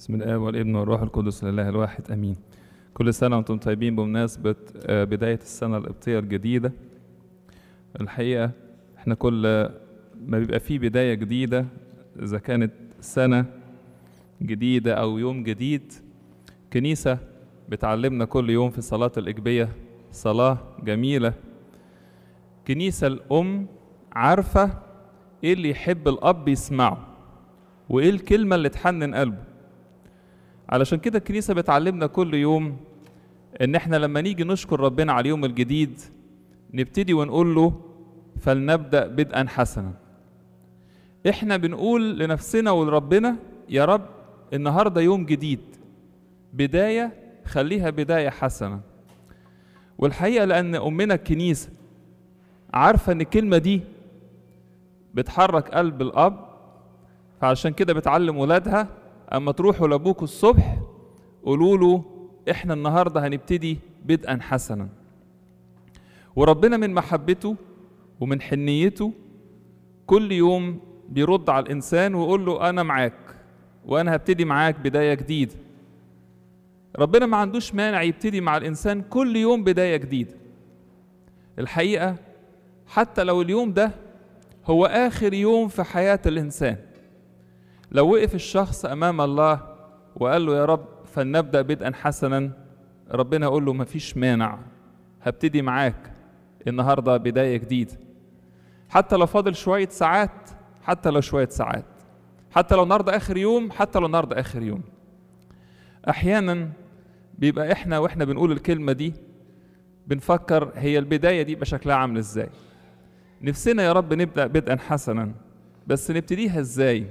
بسم الله والابن والروح القدس لله الواحد امين كل سنه وانتم طيبين بمناسبه آه، بدايه السنه القبطيه الجديده الحقيقه احنا كل ما بيبقى فيه بدايه جديده اذا كانت سنه جديده او يوم جديد كنيسه بتعلمنا كل يوم في صلاه الاجبيه صلاه جميله كنيسه الام عارفه ايه اللي يحب الاب يسمعه وايه الكلمه اللي تحنن قلبه علشان كده الكنيسه بتعلمنا كل يوم ان احنا لما نيجي نشكر ربنا على اليوم الجديد نبتدي ونقول له فلنبدا بدءا حسنا احنا بنقول لنفسنا ولربنا يا رب النهارده يوم جديد بدايه خليها بدايه حسنه والحقيقه لان امنا الكنيسه عارفه ان الكلمه دي بتحرك قلب الاب فعشان كده بتعلم ولادها اما تروحوا لابوكوا الصبح قولوا له احنا النهارده هنبتدي بدءا حسنا وربنا من محبته ومن حنيته كل يوم بيرد على الانسان ويقول له انا معاك وانا هبتدي معاك بدايه جديده ربنا ما عندوش مانع يبتدي مع الانسان كل يوم بدايه جديده الحقيقه حتى لو اليوم ده هو اخر يوم في حياه الانسان لو وقف الشخص امام الله وقال له يا رب فلنبدا بدءا حسنا ربنا يقول له مفيش مانع هبتدي معاك النهارده بدايه جديده حتى لو فاضل شويه ساعات حتى لو شويه ساعات حتى لو النهارده اخر يوم حتى لو النهارده اخر يوم احيانا بيبقى احنا واحنا بنقول الكلمه دي بنفكر هي البدايه دي يبقى شكلها عامل ازاي نفسنا يا رب نبدا بدءا حسنا بس نبتديها ازاي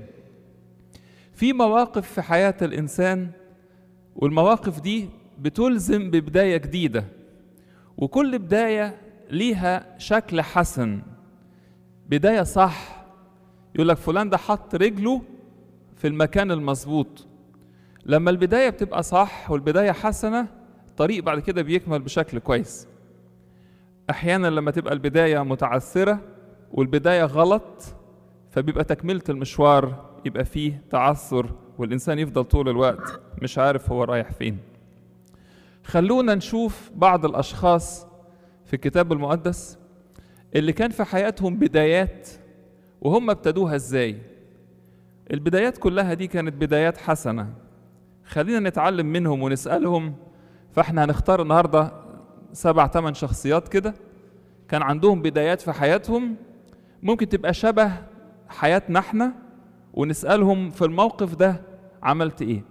في مواقف في حياة الإنسان والمواقف دي بتلزم ببداية جديدة وكل بداية ليها شكل حسن بداية صح يقول لك فلان ده حط رجله في المكان المظبوط لما البداية بتبقى صح والبداية حسنة الطريق بعد كده بيكمل بشكل كويس أحيانا لما تبقى البداية متعثرة والبداية غلط فبيبقى تكملة المشوار يبقى فيه تعثر والإنسان يفضل طول الوقت مش عارف هو رايح فين خلونا نشوف بعض الأشخاص في الكتاب المقدس اللي كان في حياتهم بدايات وهم ابتدوها ازاي البدايات كلها دي كانت بدايات حسنة خلينا نتعلم منهم ونسألهم فاحنا هنختار النهاردة سبع ثمان شخصيات كده كان عندهم بدايات في حياتهم ممكن تبقى شبه حياتنا احنا ونسألهم في الموقف ده عملت ايه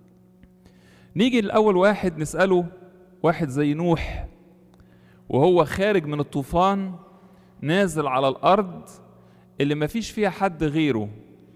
نيجي لأول واحد نسأله واحد زي نوح وهو خارج من الطوفان نازل على الأرض اللي مفيش فيها حد غيره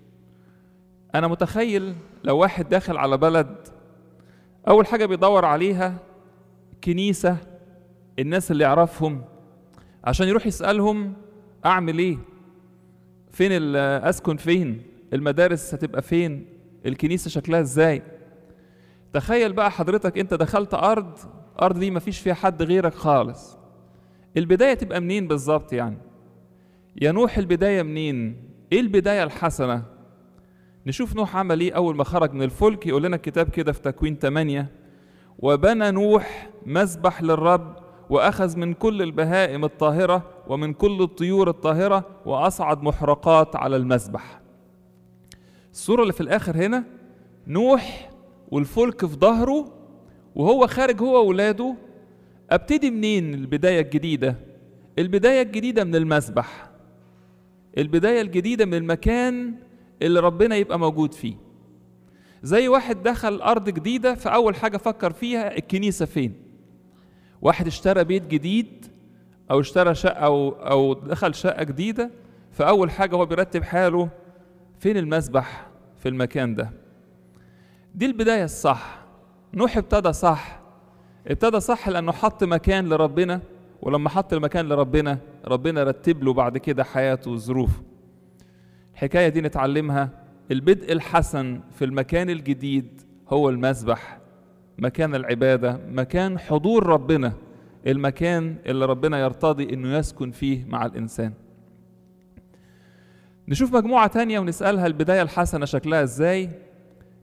أنا متخيل لو واحد داخل على بلد أول حاجة بيدور عليها كنيسة الناس اللي يعرفهم عشان يروح يسألهم أعمل إيه فين أسكن فين المدارس هتبقى فين الكنيسة شكلها ازاي تخيل بقى حضرتك انت دخلت ارض ارض دي مفيش فيها حد غيرك خالص البداية تبقى منين بالظبط يعني يا نوح البداية منين ايه البداية الحسنة نشوف نوح عمل ايه اول ما خرج من الفلك يقول لنا الكتاب كده في تكوين 8 وبنى نوح مسبح للرب واخذ من كل البهائم الطاهرة ومن كل الطيور الطاهرة واصعد محرقات على المسبح الصورة اللي في الآخر هنا نوح والفلك في ظهره وهو خارج هو وولاده ابتدي منين البداية الجديدة البداية الجديدة من المسبح البداية الجديدة من المكان اللي ربنا يبقى موجود فيه زي واحد دخل أرض جديدة فأول حاجة فكر فيها الكنيسة فين واحد اشترى بيت جديد أو اشترى شقة أو, أو دخل شقة جديدة فأول حاجة هو بيرتب حاله فين المسبح في المكان ده دي البداية الصح نوح ابتدى صح ابتدى صح لأنه حط مكان لربنا ولما حط المكان لربنا ربنا رتب له بعد كده حياته وظروفه الحكاية دي نتعلمها البدء الحسن في المكان الجديد هو المسبح مكان العبادة مكان حضور ربنا المكان اللي ربنا يرتضي انه يسكن فيه مع الانسان نشوف مجموعة تانية ونسألها البداية الحسنة شكلها ازاي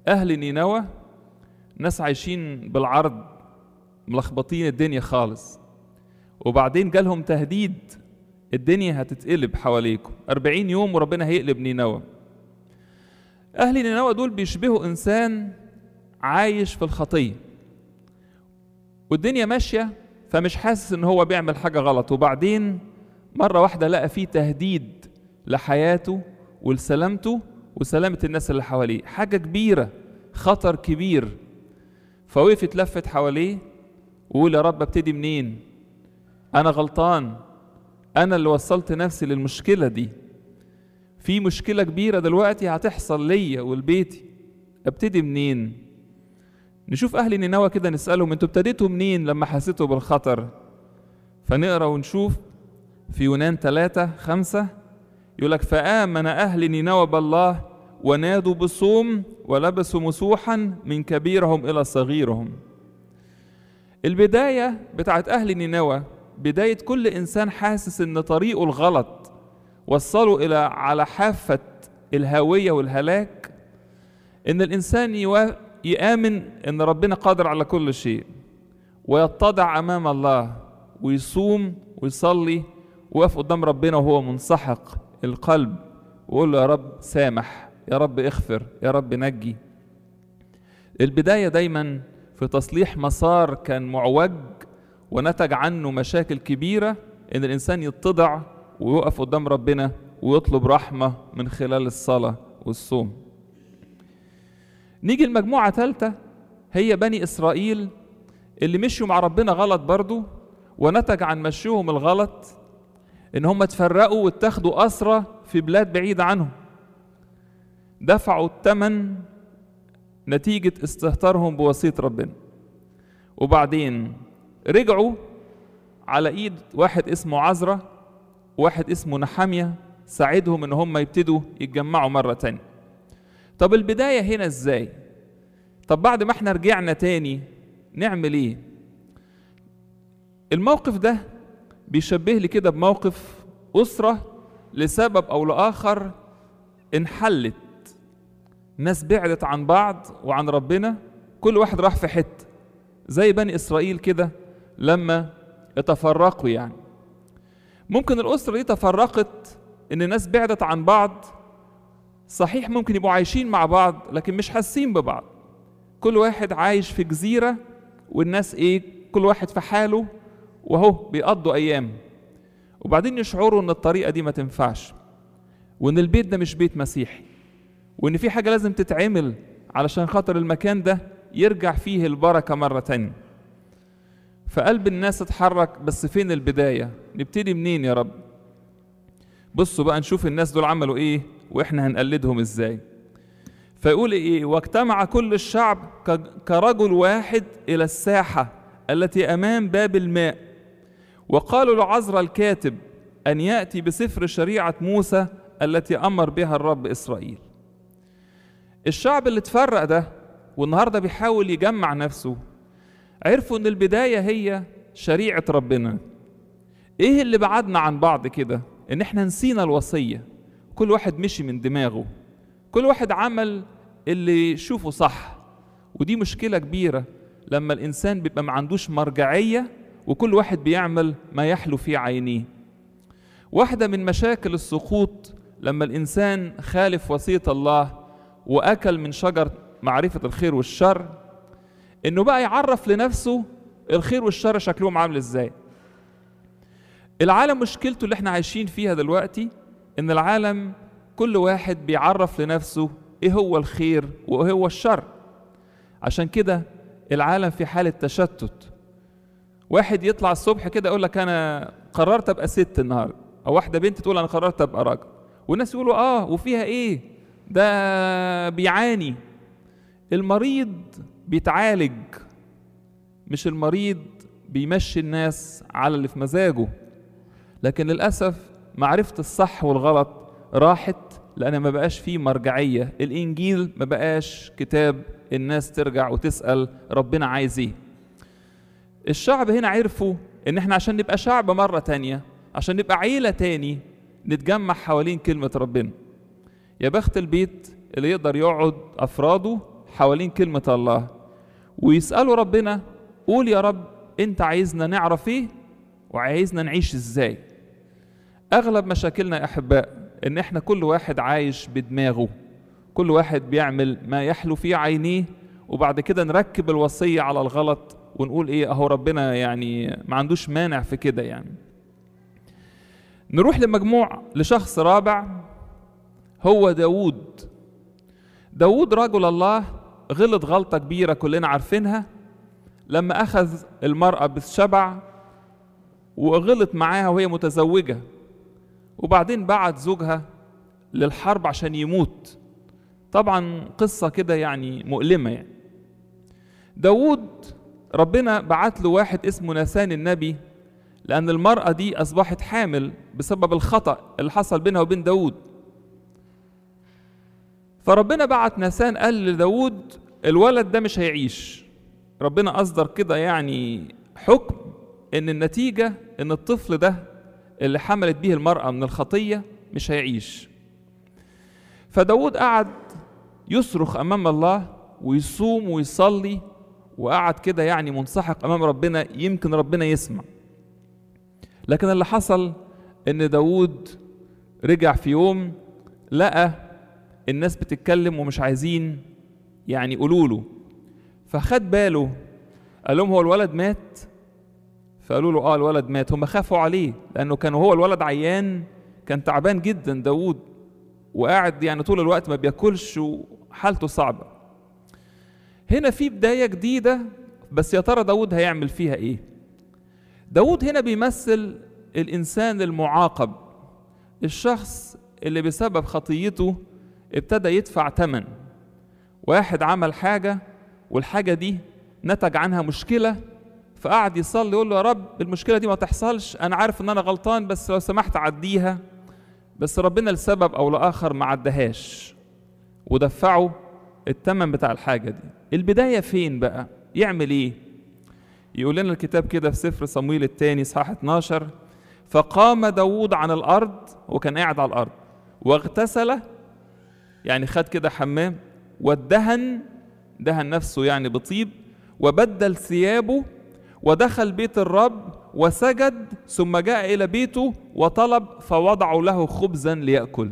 أهل نينوى ناس عايشين بالعرض ملخبطين الدنيا خالص وبعدين جالهم تهديد الدنيا هتتقلب حواليكم أربعين يوم وربنا هيقلب نينوى أهل نينوى دول بيشبهوا إنسان عايش في الخطية والدنيا ماشية فمش حاسس إن هو بيعمل حاجة غلط وبعدين مرة واحدة لقى فيه تهديد لحياته ولسلامته وسلامة الناس اللي حواليه حاجة كبيرة خطر كبير فوقف اتلفت حواليه وقول يا رب ابتدي منين انا غلطان انا اللي وصلت نفسي للمشكلة دي في مشكلة كبيرة دلوقتي هتحصل ليا ولبيتي ابتدي منين نشوف اهل نينوى كده نسألهم انتوا ابتديتوا منين لما حسيتوا بالخطر فنقرا ونشوف في يونان ثلاثة خمسة يقول لك فآمن أهل نينوى بالله ونادوا بصوم ولبسوا مسوحا من كبيرهم إلى صغيرهم البداية بتاعت أهل نينوى بداية كل إنسان حاسس إن طريقه الغلط وصله إلى على حافة الهاوية والهلاك إن الإنسان يوا- يآمن إن ربنا قادر على كل شيء ويتضع أمام الله ويصوم ويصلي ويقف قدام ربنا وهو منسحق القلب ويقول له يا رب سامح يا رب اغفر يا رب نجي البداية دايما في تصليح مسار كان معوج ونتج عنه مشاكل كبيرة إن الإنسان يتضع ويقف قدام ربنا ويطلب رحمة من خلال الصلاة والصوم نيجي المجموعة ثالثة هي بني إسرائيل اللي مشوا مع ربنا غلط برضو ونتج عن مشيهم الغلط إن هم اتفرقوا واتخذوا أسرى في بلاد بعيدة عنهم دفعوا الثمن نتيجة استهتارهم بوصية ربنا وبعدين رجعوا على ايد واحد اسمه عزرة واحد اسمه نحامية ساعدهم ان هم يبتدوا يتجمعوا مرة تانية طب البداية هنا ازاي طب بعد ما احنا رجعنا تاني نعمل ايه الموقف ده بيشبه لي كده بموقف أسرة لسبب أو لآخر انحلت ناس بعدت عن بعض وعن ربنا كل واحد راح في حتة زي بني إسرائيل كده لما اتفرقوا يعني ممكن الأسرة دي تفرقت إن الناس بعدت عن بعض صحيح ممكن يبقوا عايشين مع بعض لكن مش حاسين ببعض كل واحد عايش في جزيرة والناس إيه كل واحد في حاله وهو بيقضوا أيام وبعدين يشعروا إن الطريقة دي ما تنفعش وإن البيت ده مش بيت مسيحي وإن في حاجة لازم تتعمل علشان خاطر المكان ده يرجع فيه البركة مرة تانية فقلب الناس اتحرك بس فين البداية نبتدي منين يا رب بصوا بقى نشوف الناس دول عملوا ايه واحنا هنقلدهم ازاي فيقول ايه واجتمع كل الشعب ك- كرجل واحد الى الساحة التي امام باب الماء وقالوا لعزرا الكاتب ان ياتي بسفر شريعة موسى التي امر بها الرب اسرائيل الشعب اللي اتفرق ده والنهارده بيحاول يجمع نفسه عرفوا ان البدايه هي شريعه ربنا ايه اللي بعدنا عن بعض كده ان احنا نسينا الوصيه كل واحد مشي من دماغه كل واحد عمل اللي يشوفه صح ودي مشكله كبيره لما الانسان بيبقى ما عندوش مرجعيه وكل واحد بيعمل ما يحلو في عينيه واحده من مشاكل السقوط لما الانسان خالف وصيه الله واكل من شجر معرفه الخير والشر انه بقى يعرف لنفسه الخير والشر شكلهم عامل ازاي العالم مشكلته اللي احنا عايشين فيها دلوقتي ان العالم كل واحد بيعرف لنفسه ايه هو الخير وايه هو الشر عشان كده العالم في حالة تشتت واحد يطلع الصبح كده يقول لك انا قررت ابقى ست النهارده او واحده بنت تقول انا قررت ابقى راجل والناس يقولوا اه وفيها ايه ده بيعاني المريض بيتعالج مش المريض بيمشي الناس على اللي في مزاجه لكن للأسف معرفة الصح والغلط راحت لأن ما بقاش فيه مرجعية الإنجيل ما بقاش كتاب الناس ترجع وتسأل ربنا عايز ايه الشعب هنا عرفوا ان احنا عشان نبقى شعب مرة تانية عشان نبقى عيلة تاني نتجمع حوالين كلمة ربنا يا بخت البيت اللي يقدر يقعد أفراده حوالين كلمة الله ويسألوا ربنا قول يا رب انت عايزنا نعرف ايه وعايزنا نعيش ازاي اغلب مشاكلنا يا احباء ان احنا كل واحد عايش بدماغه كل واحد بيعمل ما يحلو في عينيه وبعد كده نركب الوصية على الغلط ونقول ايه اهو ربنا يعني ما عندوش مانع في كده يعني نروح لمجموع لشخص رابع هو داود داود رجل الله غلط غلطة كبيرة كلنا عارفينها لما أخذ المرأة بالشبع وغلط معاها وهي متزوجة وبعدين بعت زوجها للحرب عشان يموت طبعا قصة كده يعني مؤلمة يعني داود ربنا بعت له واحد اسمه ناسان النبي لأن المرأة دي أصبحت حامل بسبب الخطأ اللي حصل بينها وبين داود فربنا بعت ناسان قال لداود الولد ده مش هيعيش ربنا أصدر كده يعني حكم إن النتيجة إن الطفل ده اللي حملت به المرأة من الخطية مش هيعيش فداود قعد يصرخ أمام الله ويصوم ويصلي وقعد كده يعني منسحق أمام ربنا يمكن ربنا يسمع لكن اللي حصل إن داود رجع في يوم لقى الناس بتتكلم ومش عايزين يعني يقولوا له فخد باله قال لهم هو الولد مات فقالوا له اه الولد مات هم خافوا عليه لانه كان هو الولد عيان كان تعبان جدا داود وقاعد يعني طول الوقت ما بياكلش وحالته صعبه هنا في بدايه جديده بس يا ترى داود هيعمل فيها ايه داود هنا بيمثل الانسان المعاقب الشخص اللي بسبب خطيته ابتدى يدفع ثمن واحد عمل حاجه والحاجه دي نتج عنها مشكله فقعد يصلي يقول له يا رب المشكله دي ما تحصلش انا عارف ان انا غلطان بس لو سمحت عديها بس ربنا لسبب او لاخر ما عدهاش ودفعه الثمن بتاع الحاجه دي البدايه فين بقى يعمل ايه يقول لنا الكتاب كده في سفر صمويل الثاني صحاح 12 فقام داود عن الارض وكان قاعد على الارض واغتسل يعني خد كده حمام وادهن دهن نفسه يعني بطيب وبدل ثيابه ودخل بيت الرب وسجد ثم جاء إلى بيته وطلب فوضعوا له خبزا ليأكل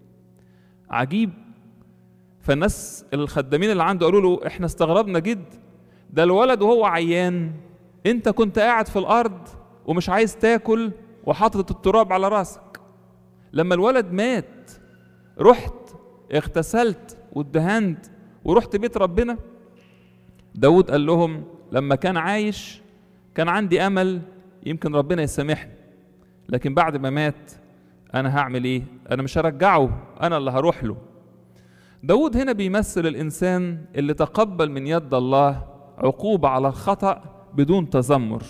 عجيب فالناس الخدامين اللي عنده قالوا له احنا استغربنا جد ده الولد وهو عيان انت كنت قاعد في الارض ومش عايز تاكل وحاطط التراب على راسك لما الولد مات رحت اغتسلت وادهنت ورحت بيت ربنا داود قال لهم لما كان عايش كان عندي امل يمكن ربنا يسامحني لكن بعد ما مات انا هعمل ايه انا مش هرجعه انا اللي هروح له داود هنا بيمثل الانسان اللي تقبل من يد الله عقوبة على الخطأ بدون تذمر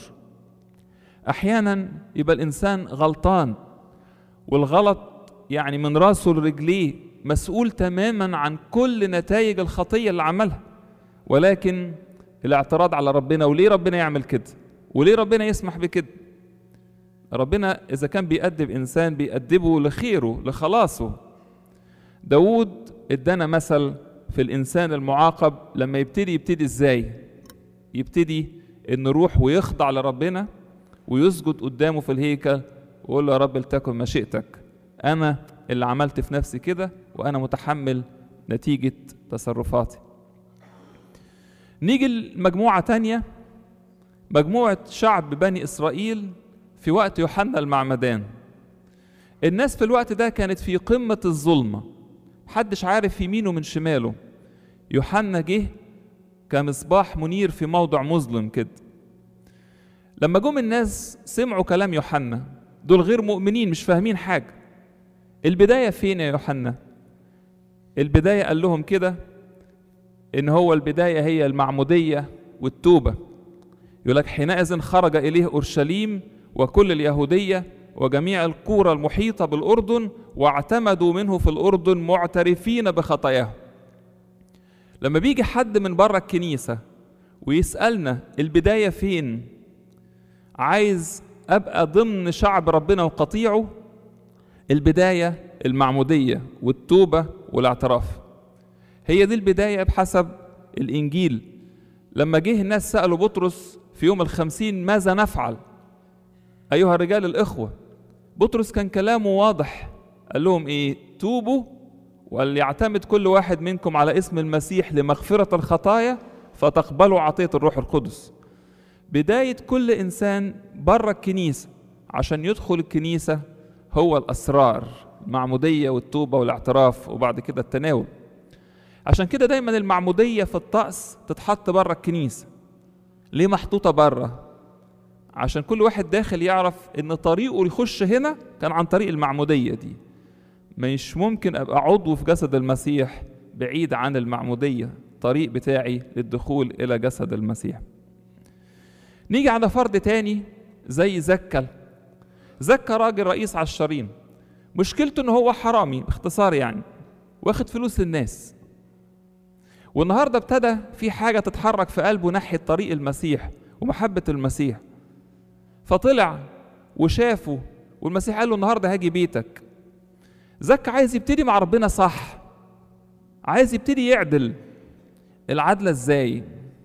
احيانا يبقى الانسان غلطان والغلط يعني من راسه لرجليه مسؤول تماما عن كل نتائج الخطية اللي عملها ولكن الاعتراض على ربنا وليه ربنا يعمل كده وليه ربنا يسمح بكده ربنا إذا كان بيأدب إنسان بيأدبه لخيره لخلاصه داود ادانا مثل في الإنسان المعاقب لما يبتدي يبتدي إزاي يبتدي إن يروح ويخضع لربنا ويسجد قدامه في الهيكل ويقول له يا رب لتكن مشيئتك أنا اللي عملت في نفسي كده وأنا متحمل نتيجة تصرفاتي نيجي لمجموعة تانية مجموعة شعب بني إسرائيل في وقت يوحنا المعمدان الناس في الوقت ده كانت في قمة الظلمة محدش عارف يمينه من شماله يوحنا جه كمصباح منير في موضع مظلم كده لما جم الناس سمعوا كلام يوحنا دول غير مؤمنين مش فاهمين حاجة البداية فين يا يوحنا البداية قال لهم كده إن هو البداية هي المعمودية والتوبة يقول لك حينئذ خرج إليه أورشليم وكل اليهودية وجميع القرى المحيطة بالأردن واعتمدوا منه في الأردن معترفين بخطاياهم لما بيجي حد من بره الكنيسة ويسألنا البداية فين عايز أبقى ضمن شعب ربنا وقطيعه البداية المعمودية والتوبة والاعتراف هي دي البداية بحسب الإنجيل لما جه الناس سألوا بطرس في يوم الخمسين ماذا نفعل أيها الرجال الإخوة بطرس كان كلامه واضح قال لهم إيه توبوا وليعتمد كل واحد منكم على اسم المسيح لمغفرة الخطايا فتقبلوا عطية الروح القدس بداية كل إنسان بره الكنيسة عشان يدخل الكنيسة هو الأسرار المعمودية والتوبة والاعتراف وبعد كده التناول عشان كده دايما المعمودية في الطقس تتحط بره الكنيسة ليه محطوطة بره عشان كل واحد داخل يعرف ان طريقه يخش هنا كان عن طريق المعمودية دي مش ممكن ابقى عضو في جسد المسيح بعيد عن المعمودية طريق بتاعي للدخول الى جسد المسيح نيجي على فرد تاني زي زكا زكا راجل رئيس عشارين مشكلته ان هو حرامي باختصار يعني واخد فلوس الناس والنهارده ابتدى في حاجه تتحرك في قلبه ناحيه طريق المسيح ومحبه المسيح فطلع وشافه والمسيح قال له النهارده هاجي بيتك زكا عايز يبتدي مع ربنا صح عايز يبتدي يعدل العدله ازاي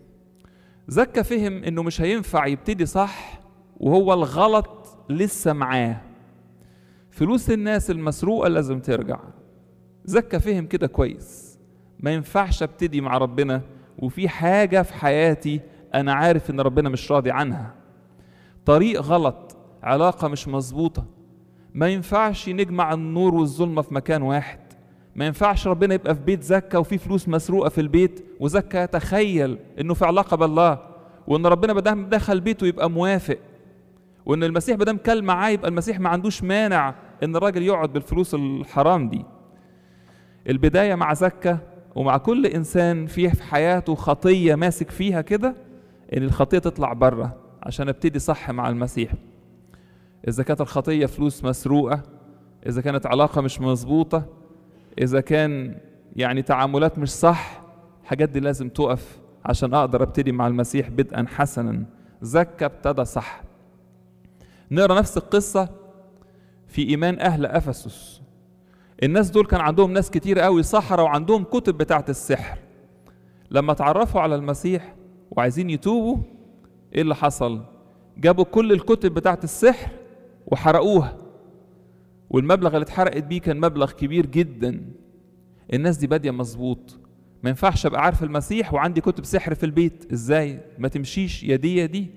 زكا فهم انه مش هينفع يبتدي صح وهو الغلط لسه معاه فلوس الناس المسروقه لازم ترجع زكا فهم كده كويس ما ينفعش ابتدي مع ربنا وفي حاجه في حياتي انا عارف ان ربنا مش راضي عنها طريق غلط علاقه مش مظبوطه ما ينفعش نجمع النور والظلمه في مكان واحد ما ينفعش ربنا يبقى في بيت زكا وفي فلوس مسروقه في البيت وزكا يتخيل انه في علاقه بالله وان ربنا بدام دخل بيته يبقى موافق وان المسيح بدام كل معاه يبقى المسيح ما عندوش مانع ان الراجل يقعد بالفلوس الحرام دي البدايه مع زكا ومع كل انسان فيه في حياته خطيه ماسك فيها كده ان الخطيه تطلع بره عشان ابتدي صح مع المسيح اذا كانت الخطيه فلوس مسروقه اذا كانت علاقه مش مظبوطه اذا كان يعني تعاملات مش صح الحاجات دي لازم تقف عشان اقدر ابتدي مع المسيح بدءا حسنا زكا ابتدى صح نقرا نفس القصه في ايمان اهل افسس الناس دول كان عندهم ناس كتير قوي سحرة وعندهم كتب بتاعة السحر لما اتعرفوا على المسيح وعايزين يتوبوا ايه اللي حصل جابوا كل الكتب بتاعة السحر وحرقوها والمبلغ اللي اتحرقت بيه كان مبلغ كبير جدا الناس دي باديه مظبوط ما ينفعش ابقى عارف المسيح وعندي كتب سحر في البيت ازاي ما تمشيش يا دي يا دي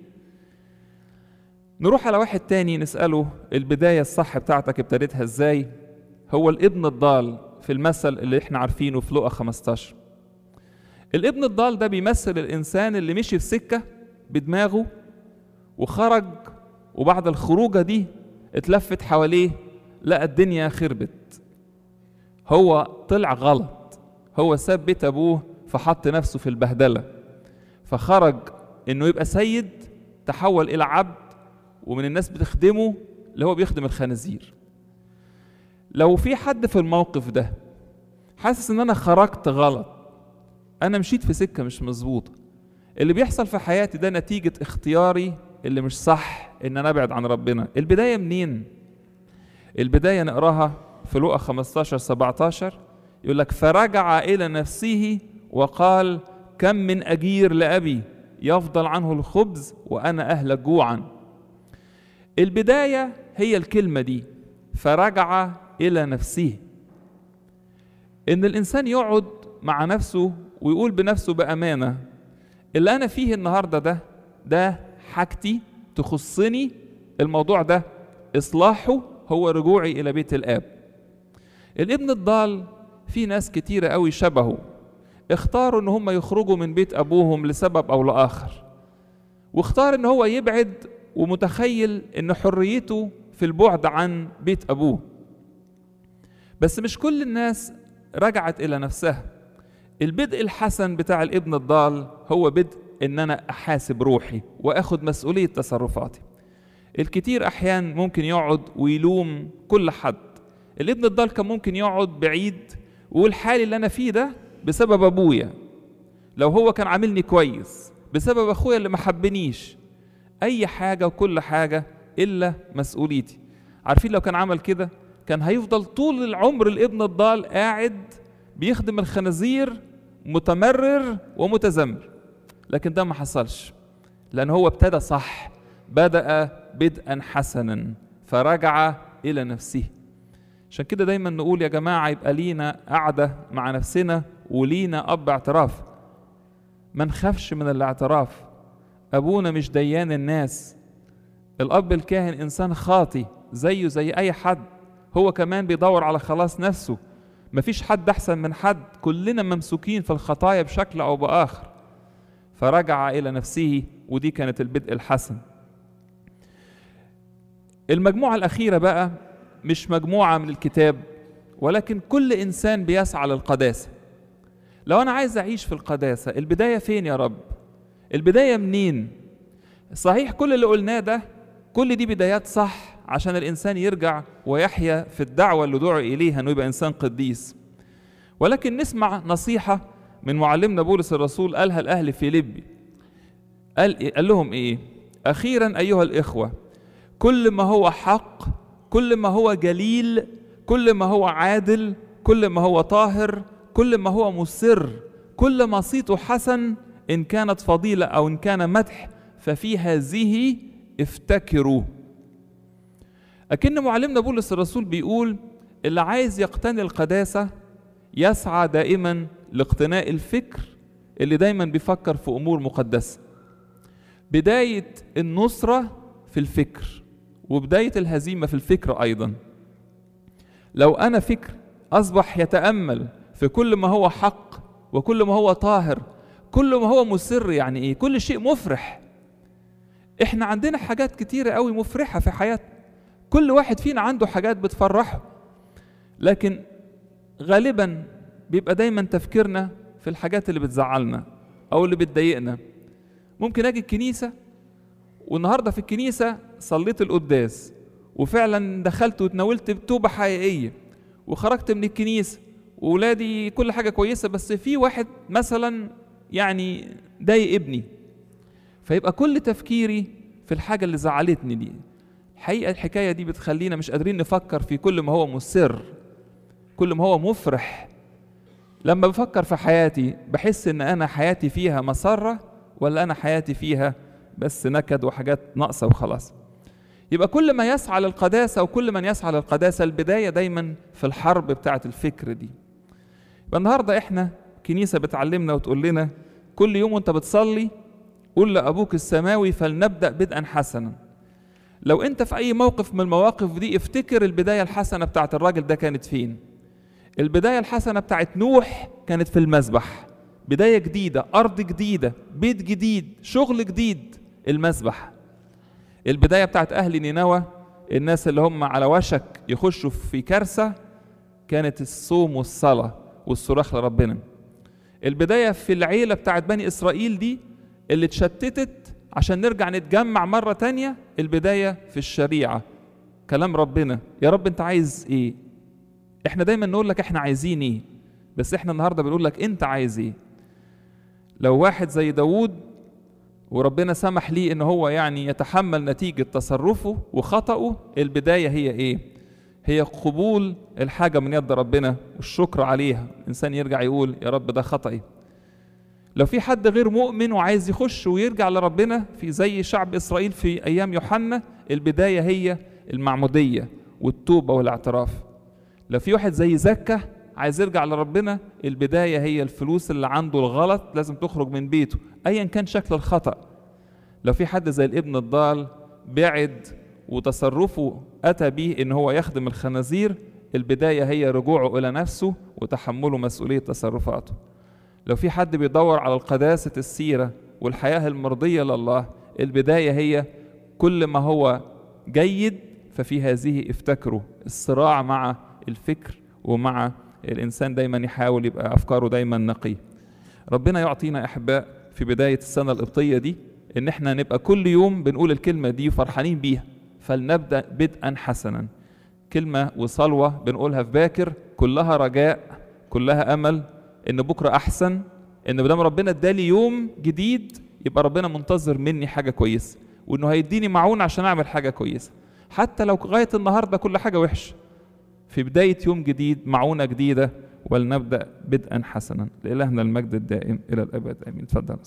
نروح على واحد تاني نسأله البداية الصح بتاعتك ابتديتها ازاي هو الابن الضال في المثل اللي احنا عارفينه في لقا 15 الابن الضال ده بيمثل الانسان اللي مشي في سكة بدماغه وخرج وبعد الخروجة دي اتلفت حواليه لقى الدنيا خربت هو طلع غلط هو ساب بيت ابوه فحط نفسه في البهدله فخرج انه يبقى سيد تحول الى عبد ومن الناس بتخدمه اللي هو بيخدم الخنازير لو في حد في الموقف ده حاسس ان انا خرجت غلط انا مشيت في سكه مش مظبوطه اللي بيحصل في حياتي ده نتيجه اختياري اللي مش صح ان انا ابعد عن ربنا البدايه منين البدايه نقراها في لقا 15 17 يقول لك فرجع الى نفسه وقال كم من اجير لابي يفضل عنه الخبز وانا اهلك جوعا البدايه هي الكلمه دي فرجع الى نفسه ان الانسان يقعد مع نفسه ويقول بنفسه بامانه اللي انا فيه النهارده ده ده حاجتي تخصني الموضوع ده اصلاحه هو رجوعي الى بيت الاب الابن الضال في ناس كتيرة قوي شبهه اختاروا ان هم يخرجوا من بيت ابوهم لسبب او لاخر واختار ان هو يبعد ومتخيل ان حريته في البعد عن بيت ابوه بس مش كل الناس رجعت الى نفسها البدء الحسن بتاع الابن الضال هو بدء ان انا احاسب روحي واخد مسؤوليه تصرفاتي الكتير احيان ممكن يقعد ويلوم كل حد الابن الضال كان ممكن يقعد بعيد ويقول حالي اللي انا فيه ده بسبب ابويا لو هو كان عاملني كويس بسبب اخويا اللي ما حبنيش اي حاجه وكل حاجه الا مسؤوليتي عارفين لو كان عمل كده كان هيفضل طول العمر الابن الضال قاعد بيخدم الخنازير متمرر ومتذمر لكن ده ما حصلش لأن هو ابتدى صح بدأ بدءا حسنا فرجع إلى نفسه عشان كده دايما نقول يا جماعة يبقى لينا قعدة مع نفسنا ولينا أب اعتراف ما نخافش من الاعتراف أبونا مش ديان الناس الأب الكاهن إنسان خاطي زيه زي أي حد هو كمان بيدور على خلاص نفسه مفيش حد أحسن من حد كلنا ممسوكين في الخطايا بشكل أو بآخر فرجع إلى نفسه ودي كانت البدء الحسن المجموعة الأخيرة بقى مش مجموعة من الكتاب ولكن كل إنسان بيسعى للقداسة لو أنا عايز أعيش في القداسة البداية فين يا رب البداية منين صحيح كل اللي قلناه ده كل دي بدايات صح عشان الإنسان يرجع ويحيا في الدعوة اللي دعي إليها أنه يبقى إنسان قديس ولكن نسمع نصيحة من معلمنا بولس الرسول قالها لأهل فيليبي قال, إيه؟ قال لهم إيه أخيرا أيها الإخوة كل ما هو حق كل ما هو جليل كل ما هو عادل كل ما هو طاهر كل ما هو مسر كل ما صيته حسن إن كانت فضيلة أو إن كان مدح ففي هذه افتكروا أكن معلمنا بولس الرسول بيقول اللي عايز يقتني القداسة يسعى دائما لاقتناء الفكر اللي دايما بيفكر في أمور مقدسة بداية النصرة في الفكر وبداية الهزيمة في الفكر أيضا لو أنا فكر أصبح يتأمل في كل ما هو حق وكل ما هو طاهر كل ما هو مسر يعني إيه كل شيء مفرح إحنا عندنا حاجات كتيرة قوي مفرحة في حياتنا كل واحد فينا عنده حاجات بتفرحه لكن غالبا بيبقى دايما تفكيرنا في الحاجات اللي بتزعلنا أو اللي بتضايقنا ممكن أجي الكنيسة والنهارده في الكنيسه صليت القداس وفعلا دخلت وتناولت بتوبه حقيقيه وخرجت من الكنيسه وولادي كل حاجه كويسه بس في واحد مثلا يعني ضايق ابني فيبقى كل تفكيري في الحاجه اللي زعلتني دي الحقيقه الحكايه دي بتخلينا مش قادرين نفكر في كل ما هو مسر كل ما هو مفرح لما بفكر في حياتي بحس ان انا حياتي فيها مسره ولا انا حياتي فيها بس نكد وحاجات ناقصه وخلاص يبقى كل ما يسعى للقداسه وكل من يسعى للقداسه البدايه دايما في الحرب بتاعه الفكر دي يبقى النهارده احنا كنيسه بتعلمنا وتقول لنا كل يوم وانت بتصلي قول لابوك السماوي فلنبدا بدءا حسنا لو انت في اي موقف من المواقف دي افتكر البدايه الحسنه بتاعه الراجل ده كانت فين البدايه الحسنه بتاعه نوح كانت في المذبح بدايه جديده ارض جديده بيت جديد شغل جديد المذبح البداية بتاعت أهل نينوى الناس اللي هم على وشك يخشوا في كارثة كانت الصوم والصلاة والصراخ لربنا البداية في العيلة بتاعت بني إسرائيل دي اللي اتشتتت عشان نرجع نتجمع مرة تانية البداية في الشريعة كلام ربنا يا رب انت عايز ايه احنا دايما نقول لك احنا عايزين ايه بس احنا النهاردة بنقول لك انت عايز ايه لو واحد زي داوود وربنا سمح ليه ان هو يعني يتحمل نتيجة تصرفه وخطأه البداية هي ايه هي قبول الحاجة من يد ربنا والشكر عليها الإنسان يرجع يقول يا رب ده خطأي لو في حد غير مؤمن وعايز يخش ويرجع لربنا في زي شعب إسرائيل في أيام يوحنا البداية هي المعمودية والتوبة والاعتراف لو في واحد زي زكا عايز يرجع لربنا البداية هي الفلوس اللي عنده الغلط لازم تخرج من بيته أيا كان شكل الخطأ لو في حد زي الابن الضال بعد وتصرفه أتى به إن هو يخدم الخنازير البداية هي رجوعه إلى نفسه وتحمله مسؤولية تصرفاته لو في حد بيدور على القداسة السيرة والحياة المرضية لله البداية هي كل ما هو جيد ففي هذه افتكروا الصراع مع الفكر ومع الإنسان دايما يحاول يبقى أفكاره دايما نقية ربنا يعطينا أحباء في بداية السنة القبطية دي إن احنا نبقى كل يوم بنقول الكلمة دي وفرحانين بيها فلنبدأ بدءا حسنا كلمة وصلوة بنقولها في باكر كلها رجاء كلها أمل إن بكرة أحسن إن مدام ربنا ادالي يوم جديد يبقى ربنا منتظر مني حاجة كويسة وإنه هيديني معون عشان أعمل حاجة كويسة حتى لو لغاية النهاردة كل حاجة وحشة في بداية يوم جديد معونة جديدة ولنبدأ بدءا حسنا لإلهنا المجد الدائم إلى الأبد آمين تفضل